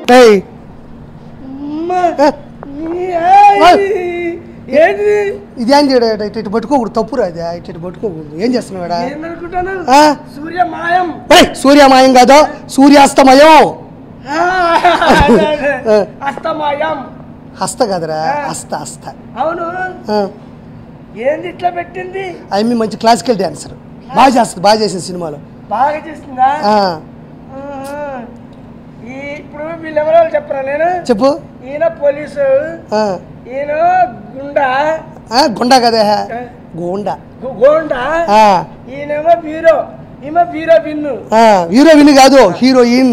ఏయ్ అమ్మా. ఏ, ఏయ్. ఏంటి ఇదేం చేయడం ఇటు- ఇటు ఇటు పట్టుకోకూడదు తప్పురా అది ఇటు ఇటు పట్టుకోకూడదు ఏం చేస్తున్నావు ఈడ? ఏందనుకుంటాను ఆ? సూర్య మాయం ఏయ్, సూర్యమాయం కాదు సూర్యాస్తమయం ఆ, అదే, అదే. ఆ. అస్తమాయం హస్త కదరా హస్త హస్త అవును ఆ, ఏంది ఇట్లా పెట్టింది ఆమె మంచి క్లాసికల్ డాన్సర్ బాగా చేస్తుంది బాగా చేసింది సినిమాలో బాగా చేస్తుందా ఆ, ఆహా. ఈ ఇప్పుడు వీళ్ళెవరో చెప్పరా నేను చెప్పు ఈయన పోలీసు ఆ, ఈయన గుండా ఆ, గుండా కదే గోండా గు- గోండా ఆ, ఈయనేమో బీరో ఈమె బీరో బిన్ను ఆ, హీరోయిన్ కాదు హీరోయిన్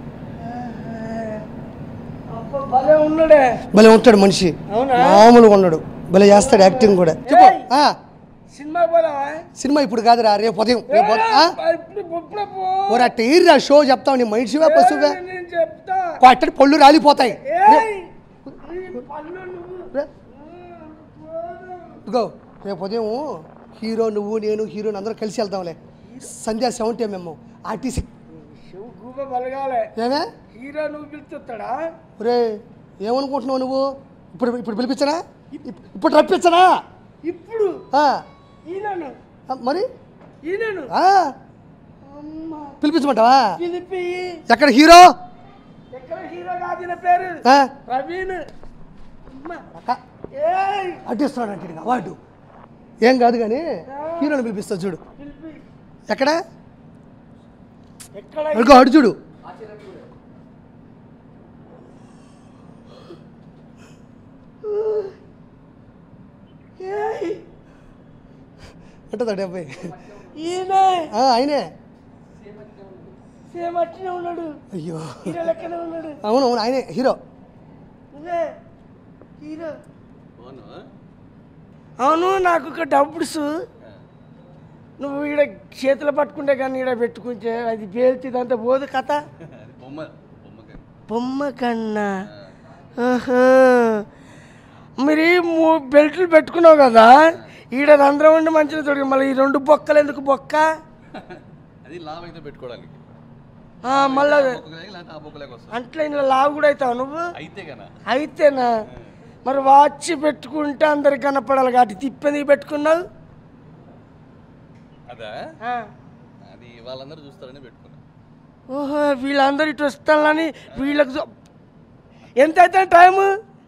అబ్బా, భలే ఉన్నాడే భలే ఉంటాడు మనిషి అవునా మామూలుగా ఉన్నాడు భలే చేస్తాడు యాక్టింగ్ కూడా చెప్పు ఏయ్. ఆ, సినిమా పోదామా సినిమా ఇప్పుడు కాదురా రేపు ఉదయం రేపు ఉదయం. ఆ? ఏయ్, ఇప్పుడు ఇప్పుడు పో. ఓరా టైర్రా షో చెప్తావు నీ మనిషివా పశువే ఏయ్, నేను చెప్తా అట్టడి పళ్ళు రాలిపోతాయి ఏయ్, ఈ పళ్ళు నువ్వు రే, ఇదిగో రేపు ఉదయం హీరో నువ్వు నేను హీరోని అందరం కలిసి వెళ్తాంలే సంధ్యా సెవెంటీ మేము ఆర్టీసీ శివ గూబ బలగాలే ఏమే హీరో నువ్వు పిలుచుతాడా ఒరే ఏమనుకుంటున్నావు నువ్వు ఇప్పుడు ఇప్పుడు పిలిపించనా ఇప్- ఇప్పుడు రప్పించనా ఇప్పుడు ఆ, ఈయనను ఆ, మరి ఈయనను ఆ, అమ్మ పిలిపించమంటావా పిలిపి ఎక్కడ హీరో ఎక్కడ హీరో కాదు ఈయన పేరు ఆ, ప్రవీణ్ అమ్మ అక్క, ఏయ్ అడ్డిస్తున్నాడు అంటే అవార్డు ఏం కాదు కానీ హీరోని పిలిపిస్తా చూడు పిలిపి ఎక్కడ ఎక్కడ అడుగు అడు చూడు ఏయ్, అంటుందా అబ్బాయి ఈయన ఆ, ఆయనే సేమ్ అట్లనే ఉన్నాడు అయ్యో హీరో లెక్కనే ఉన్నాడు అవును అవును ఆయనే హీరో నువ్వే హీరో అవును నాకు ఒక డబ్బుడ్స్ నువ్వు ఈడ చేతులు పట్టుకుంటే కానీ ఈడ పెట్టుకుంటే అది పేల్చి ఇదంతా పోదు కథ బొమ్మ బొమ్మకి బొమ్మ కన్నా ఆహా. మరి మూ బెల్ట్లు పెట్టుకున్నావు కదా ఈడ రంధ్రం ఉండి మంచిగా తొడిగి మళ్ళీ ఈ రెండు బొక్కలు ఎందుకు బొక్క అది లావ్ అయితే పెట్టుకోవడానికి ఆ, మళ్ళా బొక్కలే ఇలాంటి ఆ బొక్కలేక వస్తుంది అంట్లో ఇంట్లో లావు కూడా అవుతావు నువ్వు అయితే కన్నా అయితేనా మరి వాచ్ పెట్టుకుంటే అందరికి కనపడాలి కాబట్టి తిప్పని పెట్టుకున్నావు అదా ఆ. అది వాళ్ళందరూ చూస్తారని పెట్టుకున్నా ఓహో వీళ్ళందరూ ఇటు వస్తానని వీళ్ళకు చూ- ఎంత అయితే టైము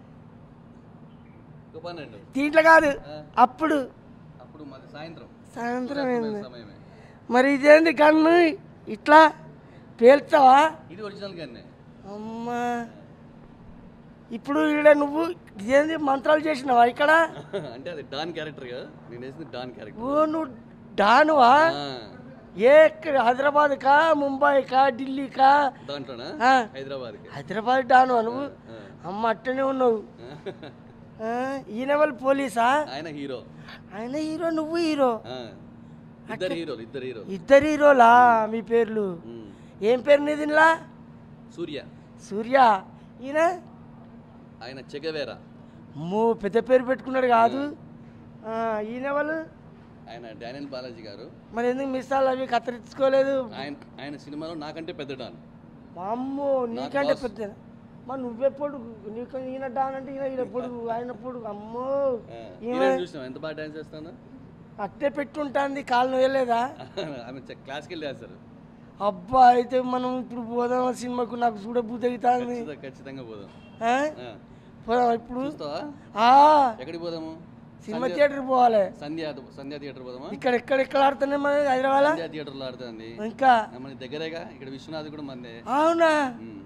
ఒక పన్నెండు దీంట్లో కాదు అప్పుడు అప్పుడు మాది సాయంత్రం సాయంత్రం ఏంది సమయమే మరి ఇదేంది కన్ను ఇట్లా పేల్చావా ఇది ఒరిజినల్ గానే అమ్మా ఇప్పుడు ఈడ నువ్వు ఇదేంది మంత్రాలు చేసినావా ఇక్కడ అంటే అది డాన్ క్యారెక్టర్ కదా నేను వేసింది డాన్ క్యారెక్టర్ ఓ నువ్వు డానువా ఏ హైదరాబాద్ కా ముంబై కా ఢిల్లీ కా దాంట్లోనా ఆ. హైదరాబాద్కి హైదరాబాద్ డాను నువ్వు అమ్మ అట్టనే ఉన్నావు ఆ, ఈయన వాళ్ళు పోలీసా ఆయన హీరో ఆయన హీరో నువ్వు హీరో ఆ. ఇద్దరు హీరోలు ఇద్దరు హీరోలు ఇద్దరు హీరోలా మీ పేర్లు ఉమ్. ఏం పేరు నీదిలా సూర్య సూర్య ఈయన ఆయన చెగవేరా మో పెద్ద పేరు పెట్టుకున్నాడు కాదు ఆ, ఈయన వాళ్ళు ఆయన డానియల్ బాలాజీ గారు మరి ఎందుకు మిస్సాలు అవి కత్తిరించుకోలేదు ఆయన ఆయన సినిమాలో నాకంటే పెద్ద డాన్ అమ్మో నీకంటే boss. పెద్ద మరి నువ్వెప్పుడు నీకు ఈయన డాన్ అంటే ఈయన ఈయన పొడుగు ఆయన పొడుగు అమ్మో ఆ, ఈమె హీరోయిన్ చూసినావు ఎంత బాగా డాన్స్ చేస్తాను అట్టే పెట్టుంటాంది కాలు నొయ్యలేదా ఆమె క్లాస్కి వెళ్ళి వేస్తారు అబ్బా అయితే మనం ఇప్పుడు పోదాం ఆ సినిమాకు నాకు చూడబుద్ధి అవుతుంది ఖచ్చితంగా ఖచ్చితంగా పోదాం ఆ? ఆ. పోదాం ఇప్పుడు చూస్తావా ఆ ఎక్కడికి పోదాము సినిమా థియేటర్ పోవాలి సంధ్య సంధ్యా థియేటర్ పోదామా ఇక్కడ ఎక్కడ ఎక్కడ ఆడుతున్నాయి మన హైదరాబాద్ సంధ్యా థియేటర్లో ఆడుతుంది ఇంకా మన దగ్గరేగా ఇక్కడ విశ్వనాథ్ కూడా మందే అవునా ఉమ్.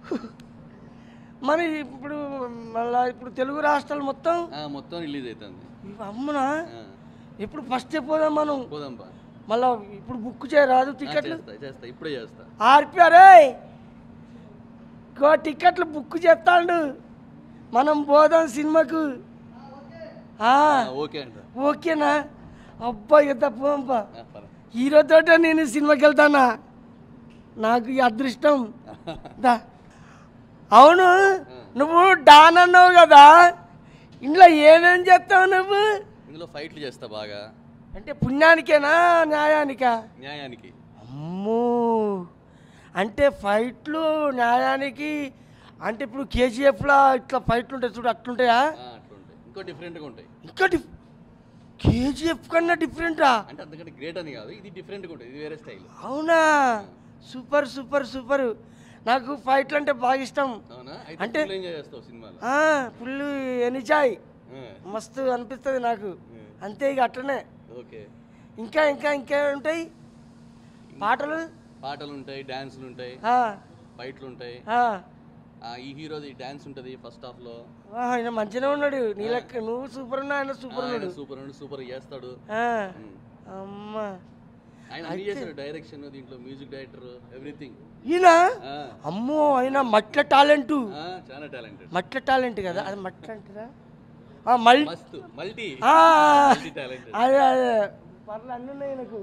మరి ఇప్పుడు మళ్ళా ఇప్పుడు తెలుగు రాష్ట్రాలు మొత్తం ఆ, మొత్తం రిలీజ్ అవుతుంది ఇవి అమ్మునా ఆ, ఎప్పుడు ఫస్ట్ పోదాం మనం పోదాం బా మళ్ళా ఇప్పుడు బుక్ చేయరాదు ఆ, టికెట్లు చేస్తా చేస్తా ఇప్పుడే చేస్తా ఆర్పిఆరే గో టికెట్లు బుక్ చేస్తాడు మనం పోదాం సినిమాకు ఆ, ఆ, ఓకే అంట ఓకేనా అబ్బా ఇక తప్పంపా ఆ, పద. హీరోతోటే నేను సినిమాకి వెళ్తానా నాకు ఈ అదృష్టం దా అవును నువ్వు డాన్ అన్నావు కదా ఇంట్లో ఏమేం చేస్తావు నువ్వు ఇందులో ఫైట్లు చేస్తా బాగా అంటే పుణ్యానికేనా న్యాయానికా న్యాయానికి అమ్మో అంటే ఫైట్లు న్యాయానికి అంటే ఇప్పుడు కేజీఎఫ్లా ఇట్లా ఫైట్లు ఉంటాయి చూడు అట్లుంటాయా ఆ, అట్లా ఉంటాయి ఇంకో డిఫరెంట్గా ఉంటాయి ఇంకా డిఫ్ కేజీఎఫ్ కన్నా డిఫరెంటా అంటే అంతకంటే గ్రేట్ అని కాదు ఇది డిఫరెంట్గా ఉంటుంది ఇది వేరే స్టైల్ అవునా సూపర్ సూపర్ సూపర్ నాకు ఫైట్లు అంటే బాగా ఇష్టం అవునా అయితే అంటే- full ఎంజాయ్ చేస్తావు సినిమాలో ఫుల్ ఎనిజాయ్ ఆ, మస్తు అనిపిస్తుంది నాకు అంతే ఇక అట్లనే ఓకే ఇంకా ఇంకా ఇంకా ఉంటాయి పాటలు పాటలు ఉంటాయి డాన్సులు ఉంటాయి ఆ, ఫైట్లు ఉంటాయి ఆ. ఆ, ఈ హీరోది డాన్స్ ఉంటుంది ఫస్ట్ హాఫ్ లో ఆ, ఆయన మంచిగా ఉన్నాడు నీ లెక్క నువ్వు సూపర్ ఉన్నా ఆయన సూపర్ ఉన్నాడు సూపర్ సూపర్ చేస్తాడు ఆ, ఉమ్. అమ్మా ఆయన అన్ని చేశాడు డైరెక్షన్ దీంట్లో మ్యూజిక్ డైరెక్టర్ ఎవ్రీథింగ్ ఈయన అమ్మో ఆయన మట్ల టాలెంట్ చాలా టాలెంటెడ్ మట్ల టాలెంట్ కదా అది మట్ల అంటారా ఆ, మల్ మస్త్ మల్టీ ఆ, మల్టీ టాలెంటెడ్ అదే అదే పర్లు అన్నీ ఉన్నాయి నాకు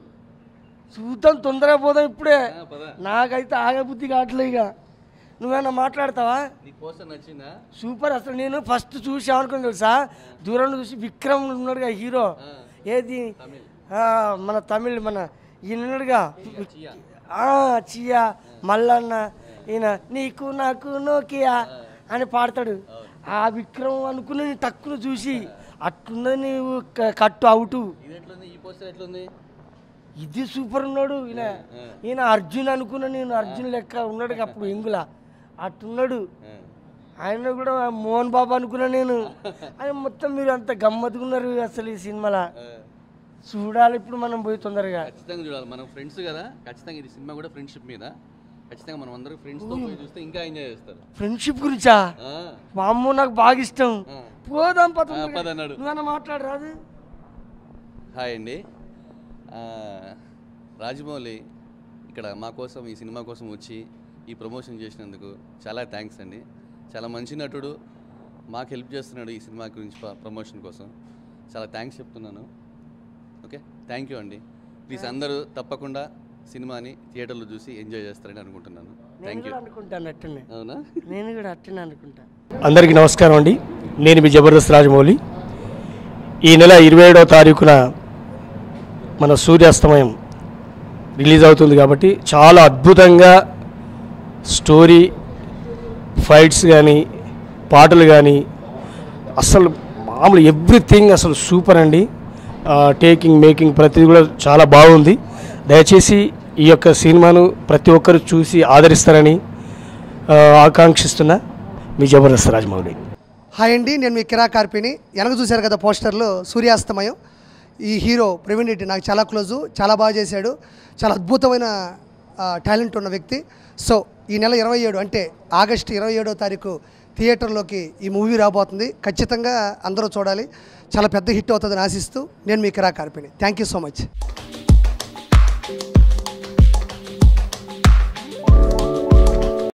చూద్దాం తొందరగా పోదాం ఇప్పుడే పద నాకైతే ఆగబుద్ధి కావట్లే ఇక నువ్వేమన్నా మాట్లాడతావా నీకు పోస్టర్ నచ్చిందా సూపర్ అసలు నేను ఫస్ట్ చూసి అనుకుని తెలుసా దూరం చూసి విక్రమ్ ఉన్నాడుగా హీరో ఆ, ఏది తమిళ్ ఆ, మన తమిళ్ మన ఈయన ఉన్నాడుగా చియా ఆ, చియా మల్లన్న ఈయన నీకు నాకు నోకియా అని పాడతాడు ఆ విక్రమ్ అనుకుని నేను తక్కువ చూసి అట్లున్నది నీవు క- కట్టు అవుటు ఇది ఎట్లుంది ఈ పోస్టర్ ఎట్లుంది ఇది సూపర్ ఉన్నాడు ఈయన ఈయన అర్జున్ అనుకున్నా నేను అర్జున్ లెక్క ఉన్నాడు అప్పుడు ఎంగులా అట్టున్నాడు ఆ, ఆయన కూడా మోహన్ బాబు అనుకున్నా నేను ఆయన మొత్తం మీరు అంత గమ్మత్తుకున్నారు అసలు ఈ సినిమాలో ఆ, చూడాలి ఇప్పుడు మనం పోయి తొందరగా ఖచ్చితంగా చూడాలి మనం ఫ్రెండ్స్ కదా ఖచ్చితంగా ఇది సినిమా కూడా ఫ్రెండ్షిప్ మీద ఖచ్చితంగా మనం అందరం ఫ్రెండ్స్ తో పోయి చూస్తే ఇంకా ఎంజాయ్ చేస్తారు ఫ్రెండ్షిప్ గురించా ఆ, వామ్మో నాకు బాగా ఇష్టం ఆ. పోదాం పద ఆ, పద అన్నాడు నువ్వన్నా మాట్లాడరాదు హాయ్ అండి ఆ, రాజమౌళి ఇక్కడ మా కోసం ఈ సినిమా కోసం వచ్చి ఈ ప్రమోషన్ చేసినందుకు చాలా థ్యాంక్స్ అండి చాలా మంచి నటుడు మాకు హెల్ప్ చేస్తున్నాడు ఈ సినిమా గురించి ప- ప్రమోషన్ కోసం చాలా థ్యాంక్స్ చెప్తున్నాను ఓకే థ్యాంక్ యూ అండి ప్లీజ్ అందరూ తప్పకుండా సినిమాని థియేటర్లో చూసి ఎంజాయ్ చేస్తారని అనుకుంటున్నాను నేను థ్యాంక్ యూ కూడా అనుకుంటాను అట్టనే అవునా నేను కూడా అట్టనే అనుకుంటా అందరికీ నమస్కారం అండి నేను మీ జబర్దస్త్ రాజమౌళి ఈ నెల ఇరవై ఏడవ తారీఖున మన సూర్యాస్తమయం రిలీజ్ అవుతుంది కాబట్టి చాలా అద్భుతంగా స్టోరీ ఫైట్స్ కానీ పాటలు కానీ అసలు మామూలు ఎవ్రీథింగ్ అసలు సూపర్ అండి టేకింగ్ మేకింగ్ ప్రతిదీ కూడా చాలా బాగుంది దయచేసి ఈ యొక్క సినిమాను ప్రతి ఒక్కరు చూసి ఆదరిస్తారని ఆ, ఆకాంక్షిస్తున్నా మీ జబర్దస్త్ రాజమౌళి హాయ్ అండి నేను మీ కిరా కార్పిని వెనక చూశారు కదా పోస్టర్లో సూర్యాస్తమయం ఈ హీరో ప్రవీణ్ రెడ్డి నాకు చాలా క్లోజు చాలా బాగా చేశాడు చాలా అద్భుతమైన టాలెంట్ ఉన్న వ్యక్తి సో ఈ నెల ఇరవై ఏడు అంటే ఆగస్టు ఇరవై ఏడో తారీఖు థియేటర్లోకి ఈ మూవీ రాబోతుంది ఖచ్చితంగా అందరూ చూడాలి చాలా పెద్ద హిట్ అవుతుందని ఆశిస్తూ నేను మీ కిరా కార్పిని థ్యాంక్ యూ సో మచ్